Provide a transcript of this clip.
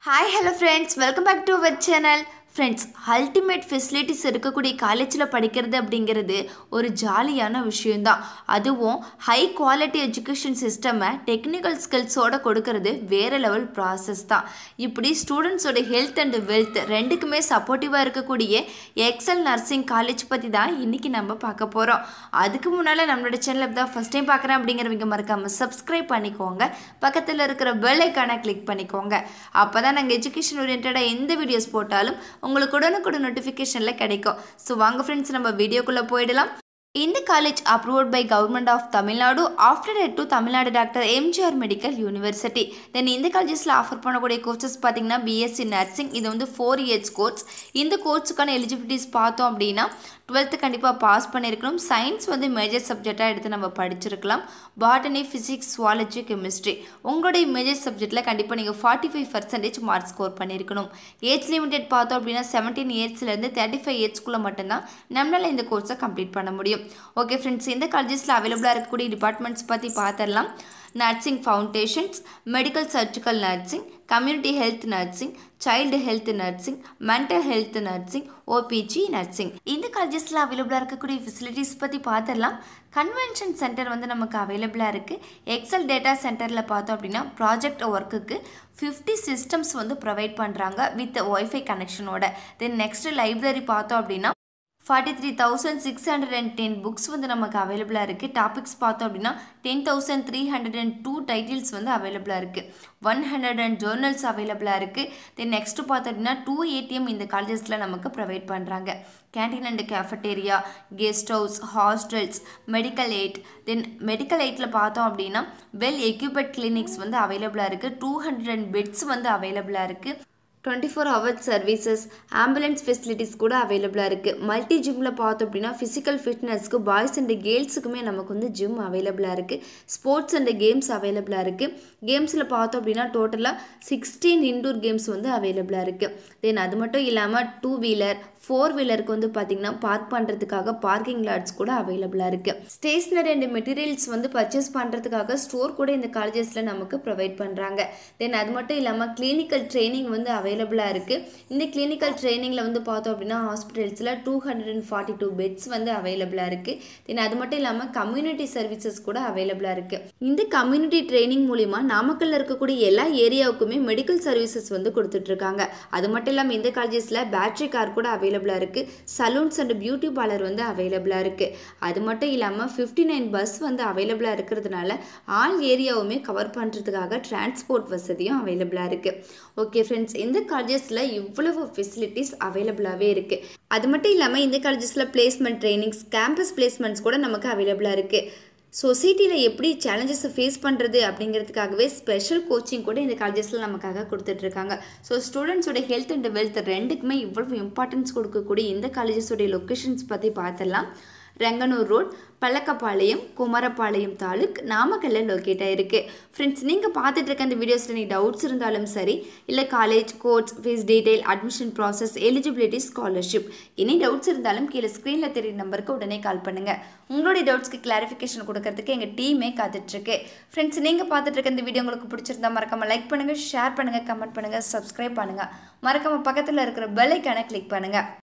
hi hello friends welcome back to our channel friends ultimate facilities இருக்கக்கூடிய காலேஜில் படிக்கிறது அப்படிங்கிறது ஒரு ஜாலியான விஷயந்தான் அதுவும் ஹை குவாலிட்டி எஜுகேஷன் சிஸ்டமை டெக்னிக்கல் ஸ்கில்ஸோட கொடுக்கறது வேறு லெவல் ப்ராசஸ் தான் இப்படி ஸ்டூடெண்ட்ஸோட ஹெல்த் அண்ட் வெல்த் ரெண்டுக்குமே சப்போர்ட்டிவாக இருக்கக்கூடிய எக்ஸல் நர்சிங் காலேஜ் பற்றி தான் இன்றைக்கி நம்ம பார்க்க போகிறோம் அதுக்கு முன்னால் நம்மளோட சேனலில் தான் ஃபஸ்ட் டைம் பார்க்குறேன் அப்படிங்கிறவங்க மறக்காமல் சப்ஸ்கிரைப் பண்ணிக்கோங்க பக்கத்தில் இருக்கிற பெல் ஐக்கானை கிளிக் பண்ணிக்கோங்க அப்போ தான் நாங்கள் எஜுகேஷன் ஓரியன்டாக எந்த வீடியோஸ் போட்டாலும் உங்களுக்கு உடனுக்குடன் நோட்டிஃபிகேஷனில் கிடைக்கும் ஸோ வாங்க ஃப்ரெண்ட்ஸ் நம்ம வீடியோக்குள்ளே போயிடலாம் இந்த college approved by government of Tamil Nadu after to Tamil Nadu doctor MGR medical university then இந்த காலேஜஸில் ஆஃபர் பண்ணக்கூடிய கோர்சஸ் பார்த்தீங்கன்னா பிஎஸ்சி நர்சிங் இது வந்து ஃபோர் இயர்ஸ் கோர்ஸ் இந்த கோர்ஸுக்கான எலிஜிபிலிட்டிஸ் பார்த்தோம் அப்படின்னா டுவெல்த்து கண்டிப்பாக பாஸ் பண்ணியிருக்கணும் சயின்ஸ் வந்து மேஜர் சப்ஜெக்டாக எடுத்து நம்ம படிச்சிருக்கலாம் பாட்டனி ஃபிசிக்ஸ் சுவாலஜி கெமிஸ்ட்ரி உங்களுடைய மேஜர் சப்ஜெக்ட்டில் கண்டிப்பாக நீங்கள் forty five percentage mark score பண்ணியிருக்கணும் ஏஜ் லிமிடெட் பார்த்தோம் அப்படின்னா செவன்டீன் இயர்ஸ்லேருந்து தேர்ட்டி ஃபைவ் இயர்ஸ்க்குள்ளே மட்டும்தான் நம்மளால் இந்த கோர்ஸை கம்ப்ளீட் பண்ண முடியும் ஓகே ஃப்ரெண்ட்ஸ் இந்த காலேஜஸில் அவைலபிளாக இருக்கக்கூடிய டிபார்ட்மெண்ட்ஸ் பற்றி பார்த்துடலாம் nursing foundations medical surgical nursing community health nursing child health nursing mental health nursing OBG nursing இந்த காலேஜஸில் அவைலபிளாக இருக்கக்கூடிய ஃபெசிலிட்டிஸ் பற்றி பார்த்துடலாம் கன்வென்ஷன் சென்டர் வந்து நமக்கு அவைலபிளாக இருக்குது எக்ஸல் டேட்டா சென்டரில் பார்த்தோம் அப்படின்னா ப்ராஜெக்ட் ஒர்க்குக்கு ஃபிஃப்டி சிஸ்டம்ஸ் வந்து ப்ரொவைட் பண்ணுறாங்க வித் ஒய்ஃபை கனெக்ஷனோட தென் நெக்ஸ்ட் லைப்ரரி பார்த்தோம் அப்படின்னா forty three thousand six hundred and ten books வந்து நமக்கு அவைலபிளாக இருக்குது டாபிக்ஸ் பார்த்தோம் அப்படின்னா ten thousand three hundred and two titles வந்து அவைலபிளாக இருக்குது ஒன் ஹண்ட்ரட் அண்ட் ஜேர்னல்ஸ் அவைலபிளாக இருக்குது தென் நெக்ஸ்ட்டு பார்த்தோம் அப்படின்னா டூ ஏடிஎம் இந்த காலேஜஸில் நமக்கு ப்ரொவைட் பண்ணுறாங்க canteen and cafeteria guest house hostels medical aid then medical எய்ட்டில் பார்த்தோம் அப்படின்னா வெல் எக்யூப்ட் கிளினிக்ஸ் வந்து அவைலபிளாக இருக்குது டூ ஹண்ட்ரட் அண்ட் பெட்ஸ் வந்து அவைலபிளாக இருக்குது twenty four hours services ambulance facilities கூட அவைலபிளாக இருக்குது மல்டி ஜிம்மில் பார்த்தோம் அப்படின்னா ஃபிசிக்கல் ஃபிட்னஸ்க்கு பாய்ஸ் அண்ட் கேர்ள்ஸுக்குமே நமக்கு வந்து ஜிம் அவைலபிளாக இருக்குது ஸ்போர்ட்ஸ் அண்ட் கேம்ஸ் அவைலபிளாக இருக்குது கேம்ஸில் பார்த்தோம் அப்படின்னா டோட்டலாக சிக்ஸ்டீன் இன்டோர் கேம்ஸ் வந்து அவைலபிளாக இருக்குது தென் அது மட்டும் இல்லாமல் டூ வீலர் ஃபோர் வீலருக்கு வந்து பார்த்திங்கன்னா பார்க் பண்ணுறதுக்காக பார்க்கிங் லாட்ஸ் கூட அவைலபிளாக இருக்குது ஸ்டேஷ்னரி அண்ட் மெட்டீரியல்ஸ் வந்து பர்ச்சேஸ் பண்ணுறதுக்காக ஸ்டோர் கூட இந்த காலேஜஸில் நமக்கு ப்ரொவைட் பண்ணுறாங்க தென் அது மட்டும் இல்லாமல் கிளினிக்கல் ட்ரைனிங் வந்து அவைலபிளாக இருக்குது இந்த கிளினிக்கல் ட்ரைனிங்கில் வந்து பார்த்தோம் அப்படின்னா ஹாஸ்பிட்டல்ஸில் two hundred and forty two beds வந்து அவைலபிளாக இருக்குது தென் அது மட்டும் இல்லாமல் கம்யூனிட்டி சர்வீசஸ் கூட அவைலபிளாக இருக்குது இந்த கம்யூனிட்டி ட்ரைனிங் மூலிமா நாமக்கல்ல இருக்கக்கூடிய எல்லா ஏரியாவுக்குமே மெடிக்கல் சர்வீசஸ் வந்து கொடுத்துட்ருக்காங்க அது மட்டும் இல்லாமல் இந்த காலேஜஸில் பேட்ரி கார் கூட அவைலபிளாக இருக்குது சலூன்ஸ் அண்ட் பியூட்டி பார்லர் வந்து அவைலபிளாக இருக்குது அது மட்டும் இல்லாமல் ஃபிஃப்டி நைன் பஸ் வந்து அவைலபிளாக இருக்கிறதுனால ஆல் ஏரியாவுமே கவர் பண்ணுறதுக்காக டிரான்ஸ்போர்ட் வசதியும் அவைலபிளாக இருக்குது ஓகே ஃப்ரெண்ட்ஸ் இந்த காலேஜஸில் இவ்வளவு ஃபெசிலிட்டிஸ் அவைலபிளாகவே இருக்குது அது மட்டும் இல்லாமல் இந்த காலேஜஸில் பிளேஸ்மெண்ட் ட்ரைனிங்ஸ் கேம்பஸ் பிளேஸ்மெண்ட்ஸ் கூட நமக்கு அவைலபிளாக இருக்குது சொசைட்டியில் எப்படி சேலஞ்சஸை ஃபேஸ் பண்ணுறது அப்படிங்கிறதுக்காகவே ஸ்பெஷல் கோச்சிங் கூட இந்த காலேஜஸில் நமக்காக கொடுத்துட்ருக்காங்க ஸோ ஸ்டூடெண்ட்ஸோட ஹெல்த் அண்ட் வெல்த் ரெண்டுக்குமே இவ்வளவு இம்பார்ட்டன்ஸ் கொடுக்கக்கூடிய இந்த காலேஜஸோடைய லொக்கேஷன்ஸ் பற்றி பார்த்துடலாம் ரெங்கனூர் ரோட் பழக்கப்பாளையம் குமரப்பாளையம் தாலுக் நாமக்கல்ல லொக்கேட் ஆயிருக்கு ஃப்ரெண்ட்ஸ் நீங்கள் பார்த்துட்டு இருக்க அந்த வீடியோஸில் நீ டவுட்ஸ் இருந்தாலும் சரி இல்லை college course fees detail admission process eligibility scholarship any doubts இருந்தாலும் கீழே ஸ்க்ரீனில் தெரிய நம்பருக்கு உடனே கால் பண்ணுங்கள் உங்களுடைய டவுட்ஸ்க்கு கிளாரிஃபிகேஷன் கொடுக்கறதுக்கு எங்கள் டீமே காத்துட்ருக்கு ஃப்ரெண்ட்ஸ் நீங்கள் பார்த்துட்டு இருக்க இந்த வீடியோ உங்களுக்கு பிடிச்சிருந்தா மறக்காமல் லைக் பண்ணுங்கள் ஷேர் பண்ணுங்கள் கமெண்ட் பண்ணுங்கள் சப்ஸ்கிரைப் பண்ணுங்கள் மறக்காமல் பக்கத்தில் இருக்கிற பெல் ஐக்கானை கிளிக் பண்ணுங்கள்